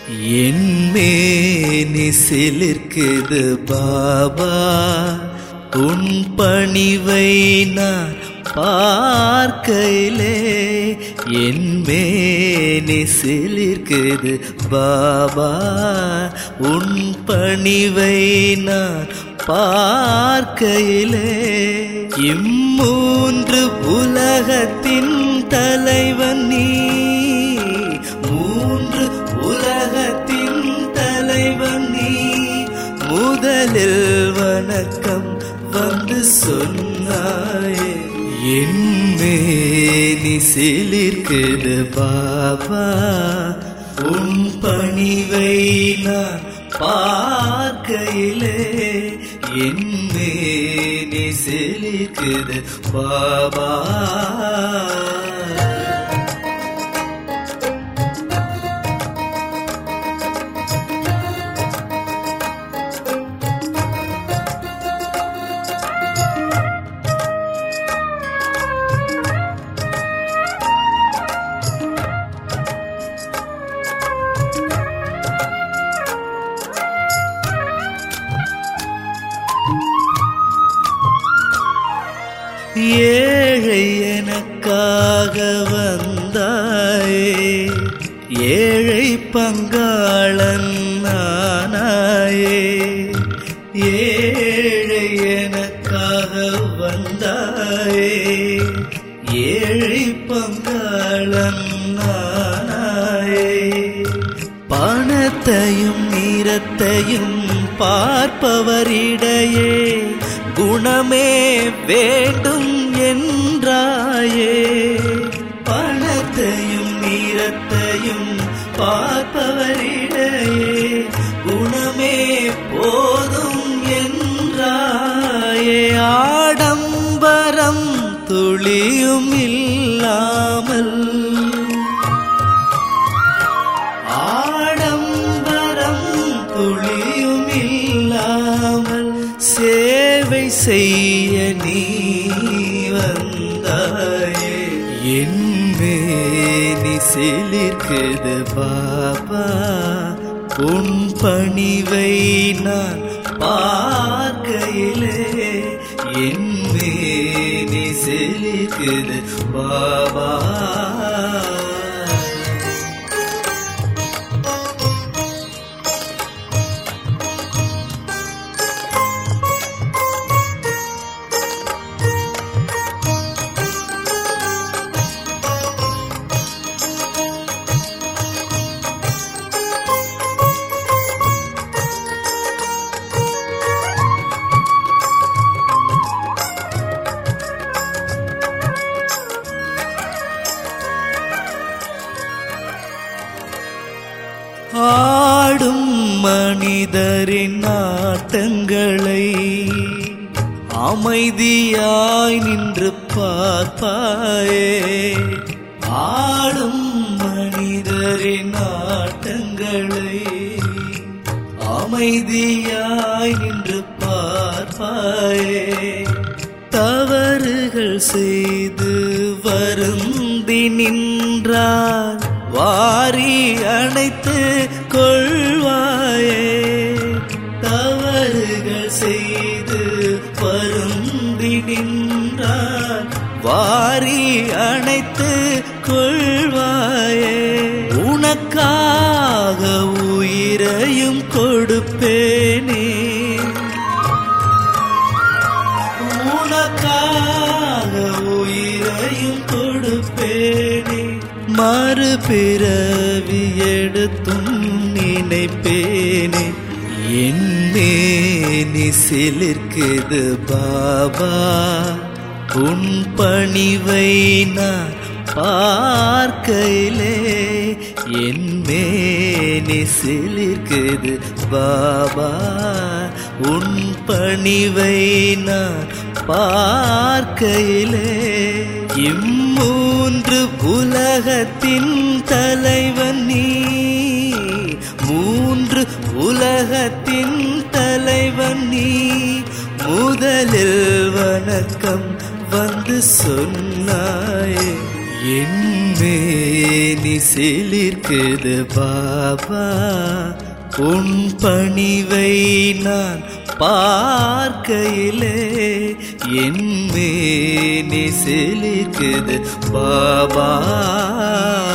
என் மேனி சிலிர்க்குது பாபா உன் பணிவை நான் பார்க்கையிலே என் மேனி சிலிர்க்குது பாபா உன் பணிவை நான் பார்க்கையிலே இம்மூன்று உலகத்தின் தலைவன் நீ மூன்று உலகத்தின் தலைவன் நீ முதலில் வணக்கம் வந்து சொன்னாயே என் மேனி சிலிர்க்குது பாபா உன் பணிவை நான் பார்க்கையிலே என் மேனி சிலிர்க்குது பாபா ஏழை எனக்காக வந்தாயே ஏழை பங்காளன் நானாயே ஏழை எனக்காக வந்தாயே ஏழை பங்காளன் நானாயே பணத்தையும் நிறத்தையும் பார்ப்பவரிடையே குணமே வேண்டும் என்றாயே பணத்தையும் நிறத்தையும் பார்ப்பவரிடையே குணமே போதும் என்றாயே ஆடம்பரம் துளியும் இல்லாமல் ஆடம்பரம் துளியும் இல்லாமல் சேவை செய்ய நீ வந்தாயே என் மேனி சிலிர்க்குது பாபா உன் பணிவை நான் பார்க்கையிலே என் மேனி சிலிர்க்குது பாபா ஆடும் மனிதரின் நாட்டங்களை அமைதியாய் நின்று பார்ப்பாயே ஆடும் மனிதரின் நாட்டங்களை அமைதியாய் நின்று பார்ப்பாயே தவறுகள் செய்து வருந்தி நின்றார் வாரி அணைத்து கொள்வாயே தவறுகள் செய்து வருந்தி நின்றார் வாரி அணைத்து கொள்வாயே உனக்காக உயிரையும் கொடுப்பேனே உனக்காக உயிரையும் கொடுப்பேனே மறுபிறவி எடுத்தும் நினைப்பேனே என் மேனி சிலிர்க்குது பாபா உன் பணிவை நான் பார்க்கையிலே என் மேனி சிலிர்க்குது பாபா உன் பணிவை நான் பார்க்கையிலே இம்மூன்று உலகத்தின் தலைவன் நீ மூன்று உலகத்தின் தலைவன் நீ முதலில் வணக்கம் வந்து சொன்னாயே என் மேனி சிலிர்க்குது பாபா உன் பணிவை நான் பார்க்கையிலே என் மேனி சிலிர்க்குது பாபா